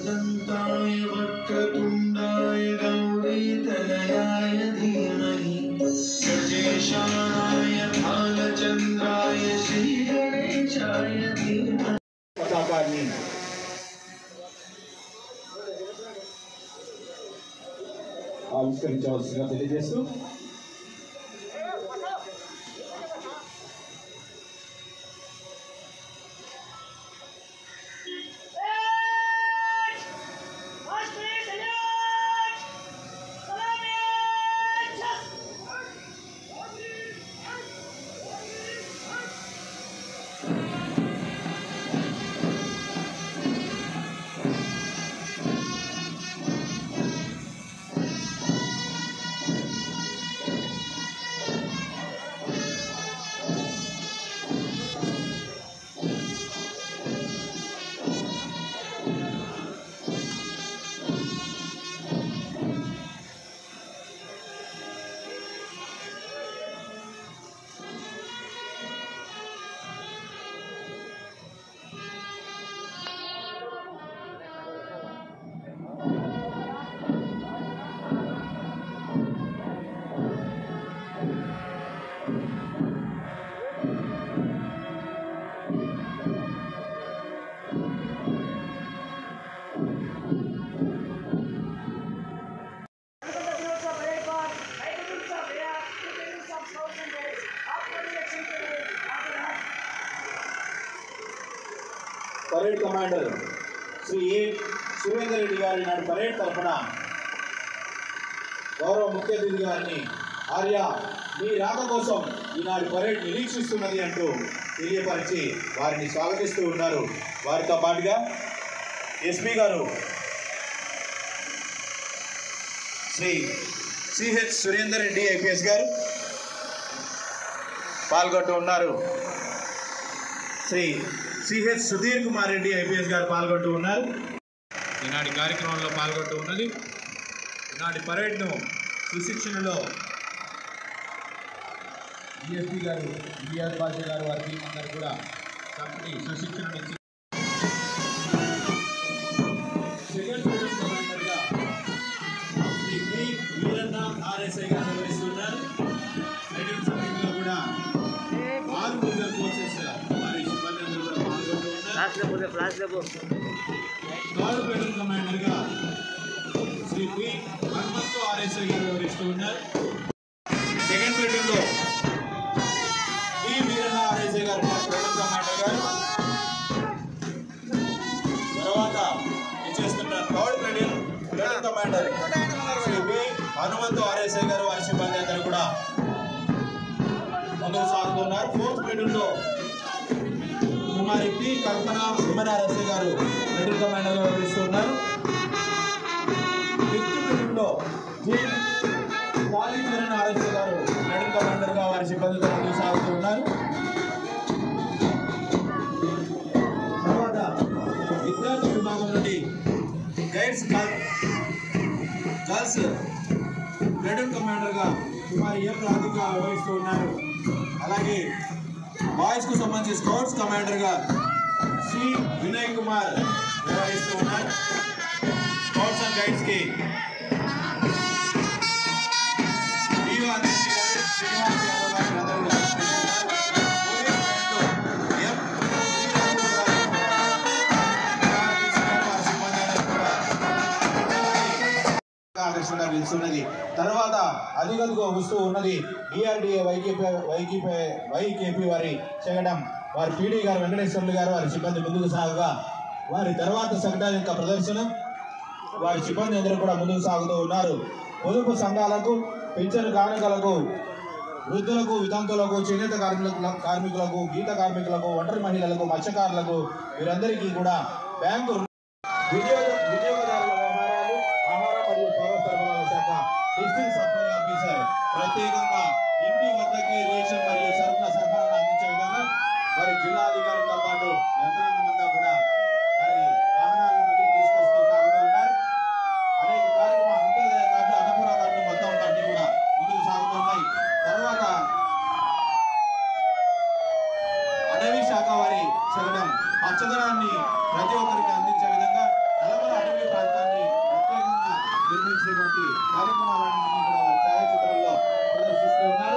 एकदन्ताय वक्रतुण्डाय गौरीतनयाय धीमहि गजेशानाय भालचन्द्राय श्रीगणेशाय धीमहि పతాకాన్ని ఆవిష్కరించవలసిందిగా తెలియజేస్తూ parade commander Shri A Surender Reddy గారి నాడు పరేడ్ తరఫున గౌరవ ముఖ్య అతిథి గారిని ఆర్య మీ రాక కోసం ఈనాడు పరేడ్ నిరీక్షిస్తున్నది అంటూ తెలియపరిచి వారిని స్వాగతిస్తూ ఉన్నారు వారితో పాటుగా ఎస్పీ గారు శ్రీ సిహెచ్ సురేందర్ రెడ్డి ఐపీఎస్ గారు పాల్గొంటూ ఉన్నారు శ్రీ సిహెచ్ సుధీర్ కుమార్ రెడ్డి ఐపీఎస్ గారు పాల్గొంటూ ఉన్నారు ఈనాటి కార్యక్రమంలో పాల్గొంటూ ఉన్నది ఈనాటి పరేడ్ను సుశిక్షణలో డిఎస్పీ గారు బిఆర్ పాషా గారు వారి టీం అందరూ కూడా చక్కటి సుశిక్షణ ఇచ్చి సెకండ్ పోలీస్ కమాండర్గా శ్రీ పి వీరన్న ఆర్ఎస్ఐ గారు నిర్వహిస్తున్నారు సెకండ్ సమయంలో కూడా ఆరు రిజర్వ్ ఫోర్సెస్ వారి సిబ్బంది అందరూ కూడా పాల్గొంటూ ఉన్నారు థర్డ్ బెటల్ కమాండర్గా శ్రీ పి హనుమంతు ఆర్ఎస్ఐ గారు వివరిస్తూ ఉన్నారు సెకండ్ బెటల్లో పి వీరన్న ఆర్ఎస్ఐ గారు బెటల్ కమాండర్ గారు తర్వాత ఇచ్చేస్తున్న థర్డ్ బెటల్ బెటల్ commander Shri P Hanumanthu RSI గారు వారి సిబ్బంది అందరూ కూడా ముందుకు సాగుతున్నారు ఫోర్త్ బెటల్లో కుమారి పి కల్పన విమన్ ఆర్ఎస్ఐ గారు బెటల్ కమాండర్ గా వివరిస్తున్నారు ఫిఫ్త్ బెటల్లో జి కాళీచరణ్ ఆర్ఎస్ఐ గారు బెటల్ కమాండర్ గా వారి సిబ్బందితో ముందుకు సాగుతూ ఉన్నారు తర్వాత విద్యార్థి విభాగం నుండి గైడ్స్ గర్ల్స్ బ్రిటన్ కమాండర్ గా కుమారి ఏ ప్రాధిక వ్యవహరిస్తూ ఉన్నారు అలాగే బాయ్స్ కు సంబంధించి స్కౌట్స్ కమాండర్ గా శ్రీ వినయ్ కుమార్ వ్యవహరిస్తూ ఉన్నారు స్కౌట్స్ అండ్ గైడ్స్ కి డిఓ అందించి గారు, శ్రీనివాస్ యాదవ్ గారు అందరూ కూడా ఉన్నారు. పోలీస్ బ్యాండ్లో ఎం. శ్రీరాములు గారు, ఆర్టీసీ గారు, వారి సిబ్బంది అందరూ కూడా ఆదర్శంగా నిలుస్తున్నది తర్వాత అదిగదిగో వస్తూ ఉన్నది డిఆర్డిఏ వైకేపీ వైకేపీ వైకేపీ వారి చేయడం వారి పీడీ గారు వెంకటేశ్వర్లు గారు వారి సిబ్బంది ముందుకు సాగగా వారి తర్వాత సంఘటన యొక్క ప్రదర్శన వారి సిబ్బంది అందరూ కూడా ముందుకు సాగుతూ ఉన్నారు పొదుపు సంఘాలకు పింఛను కానుకలకు వృద్ధులకు వితంతులకు చేనేత కార్మికులకు కార్మికులకు గీత కార్మికులకు ఒంటరి మహిళలకు మత్స్యకారులకు వీరందరికీ కూడా బ్యాంకు వినియోగ వినియోగదారుల వ్యవహారాలు ఆహార మరియు పౌర సరఫరాల శాఖ డిస్ట్రిక్ట్ సప్లై ఆఫీసర్ ప్రత్యేకంగా ఇంటి వద్దకి రేషన్ మరియు సరుకుల సరఫరాను అందించే విధంగా మరి జిల్లాధికారితో పాటు యంత్రాంగం అంతా కూడా వారి వాహనాలను ముందుకు తీసుకొస్తూ సాగుతూ ఉన్నారు అనేక కార్యక్రమాలు అంత్యోదయ కార్డు అన్నపూర కార్డు మొత్తం అన్ని కూడా ముందుకు సాగుతున్నాయి తర్వాత అటవీ శాఖ వారి చలనం పచ్చదనాన్ని ప్రతి ఒక్కరికి అందించే విధంగా నల్లమల అటవీ ప్రాంతాన్ని ప్రత్యేకంగా నిర్మించినటువంటి కార్యక్రమాలన్నింటినీ కూడా వారి ఛాయాచిత్రంలో ప్రదర్శిస్తూ ఉన్నారు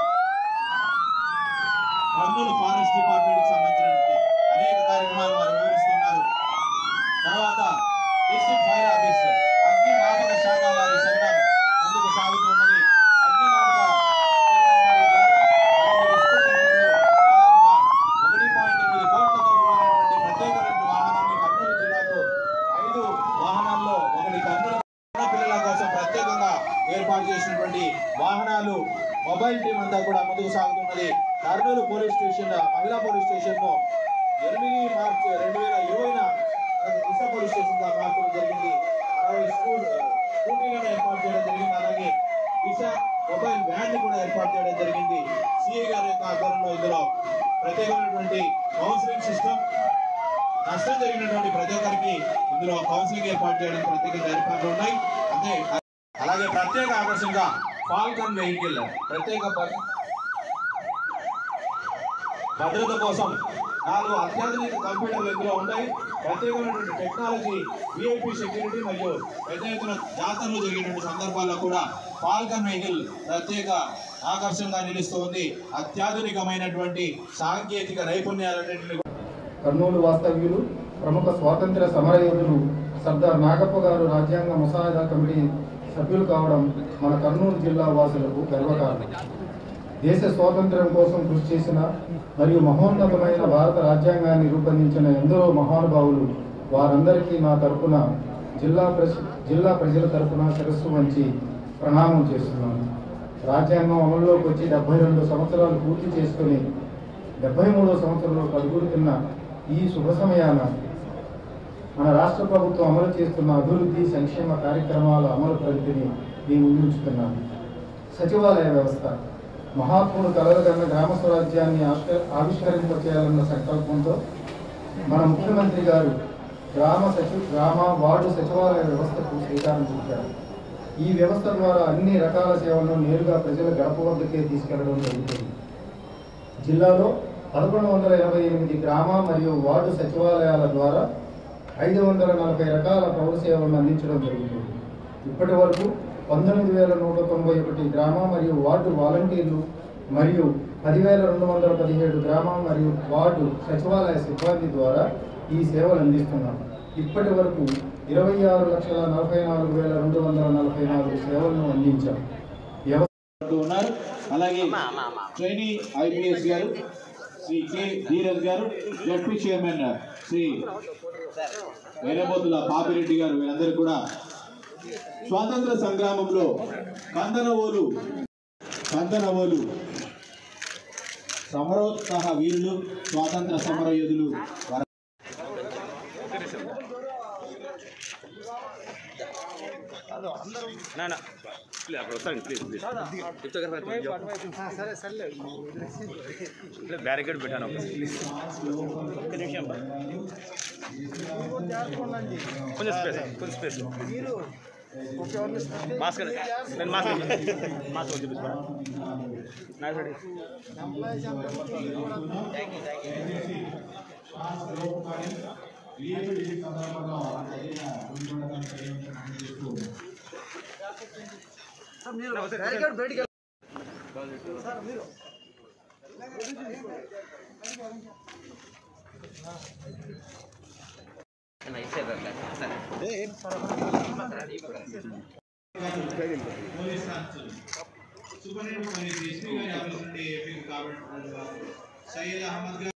కర్నూలు ఫారెస్ట్ డిపార్ట్మెంట్ కి సంబంధించినటువంటి అనేక కార్యక్రమాలు వారు వివరిస్తున్నారు తర్వాత డిస్ట్రిక్ట్ ఫైర్ ఆఫీసర్ అగ్నిమాపక శాఖ వారి శకటం ముందుకు సాగుతున్నది అగ్నిమాపక శకటం వారి ద్వారా ఐదు డిస్ట్రిక్ట్ ఎన్నికల్లో దాదాపుగా ఒకటి పాయింట్ ఎనిమిది కోట్లతో విలువైనటువంటి ప్రత్యేకమైన వాహనాన్ని కర్నూలు జిల్లాకు ఐదు వాహనాల్లో ఒకటి కర్నూలు చిన్న పిల్లల కోసం ప్రత్యేకంగా ఏర్పాటు చేసినటువంటి వాహనాలు మొబైల్ టీం అంతా కూడా ముందుకు సాగుతున్నది కర్నూలు పోలీస్ స్టేషన్ మహిళా పోలీస్ స్టేషన్ ను ఎనిమిది మార్చి రెండు వేల ఇరవైన దిశ పోలీస్ స్టేషన్ గా మార్చడం జరిగింది అరవై స్కూల్ స్కూటీలను ఏర్పాటు చేయడం జరిగింది అలాగే దిశ మొబైల్ వ్యాన్ ని కూడా ఏర్పాటు చేయడం జరిగింది సిఐ గారి యొక్క ఆధ్వర్యంలో ఇందులో ప్రత్యేకమైనటువంటి కౌన్సిలింగ్ సిస్టమ్ నష్టం జరిగినటువంటి ప్రతి ఒక్కరికి ఇందులో కౌన్సిలింగ్ ఏర్పాటు చేయడం ప్రత్యేక ఏర్పాట్లు ఉన్నాయి అంటే అలాగే ప్రత్యేక ఆకర్షణగా ఫాల్కన్ వెహికల్ ప్రత్యేక భ- భద్రత కోసం నాలుగు అత్యాధునిక కంప్యూటర్లు ఇందులో ఉన్నాయి ప్రత్యేకమైనటువంటి టెక్నాలజీ విఐపి సెక్యూరిటీ మరియు పెద్ద ఎత్తున జాతరలు జరిగినటువంటి సందర్భాల్లో కూడా ఫాల్కన్ వెహికల్ ప్రత్యేక ఆకర్షణగా నిలుస్తుంది అత్యాధునికమైనటువంటి సాంకేతిక నైపుణ్యాలన్నింటినీ కర్నూలు వాస్తవ్యులు ప్రముఖ స్వాతంత్ర సమరయోధులు సర్దార్ నాగప్ప గారు రాజ్యాంగ ముసాయిదా కమిటీ సభ్యులు కావడం మన కర్నూలు జిల్లా వాసులకు గర్వకారణం దేశ స్వాతంత్ర్యం కోసం కృషి చేసిన మరియు మహోన్నతమైన భారత రాజ్యాంగాన్ని రూపొందించిన ఎందరో మహానుభావులు వారందరికీ నా తరపున జిల్లా ప్రజ జిల్లా ప్రజల తరపున శిరస్సు వంచి ప్రణామం చేస్తున్నాను రాజ్యాంగం అమల్లోకి వచ్చి డెబ్బై రెండు సంవత్సరాలు పూర్తి చేసుకుని డెబ్బై మూడో సంవత్సరంలో అడుగుతున్న ఈ శుభ సమయాన మన రాష్ట్ర ప్రభుత్వం అమలు చేస్తున్న అభివృద్ధి సంక్షేమ కార్యక్రమాల అమలు ప్రగతిని మేము ముందుంచుతున్నాము సచివాలయ వ్యవస్థ మహాత్ముడు కలలుగన్న గ్రామ స్వరాజ్యాన్ని ఆవిష్క- ఆవిష్కరింపచేయాలన్న సంకల్పంతో మన ముఖ్యమంత్రి గారు గ్రామ సచి గ్రామ వార్డు సచివాలయ వ్యవస్థకు శ్రీకారం చుట్టారు ఈ వ్యవస్థ ద్వారా అన్ని రకాల సేవలను నేరుగా ప్రజల గడప వద్దకే తీసుకెళ్లడం జరుగుతుంది జిల్లాలో పదకొండు వందల ఎనభై ఎనిమిది గ్రామ మరియు వార్డు సచివాలయాల ద్వారా ఐదు వందల నలభై రకాల పౌర సేవలను అందించడం జరుగుతుంది ఇప్పటి వరకు పంతొమ్మిది వేల నూట తొంభై ఒకటి గ్రామ మరియు వార్డు వాలంటీర్లు మరియు పదివేల రెండు వందల పదిహేడు గ్రామ మరియు వార్డు సచివాలయ సిబ్బంది ద్వారా ఈ సేవలు అందిస్తున్నాం ఇప్పటి వరకు ఇరవై ఆరు లక్షల నలభై నాలుగు వేల రెండు వందల నలభై నాలుగు సేవలను అందించాం వ్యవస్థ అంటూ ఉన్నారు అలాగే ట్రైనీ ఐపీఎస్ గారు శ్రీ కె ధీరజ్ గారు జడ్పీ చైర్మన్ శ్రీ వేరేబోతుల పాపిరెడ్డి గారు వీరందరూ కూడా స్వాతంత్ర సంగ్రామంలో కందనవోలు కందనవోలు సమరోత్సాహ వీరులు స్వాతంత్ర సమర యోధులు వారు నా నా ప్లీజ్ అక్కడ వస్తాను ప్లీజ్ ప్లీజ్ చెప్తా కదా బ్యారికేడ్ పెట్టాను ఒక్క నిమిషం కొంచెం స్పేస్ కొంచెం స్పేస్ మాస్క్ నేను మాస్క్ మాస్క్ కొంచెం తీసుకోరా నా side police constable superintendent police SP గారి ఆఫీస్ నుండి ఎంపిక కాబడినటువంటి వారు సయ్యద్ అహ్మద్ గారు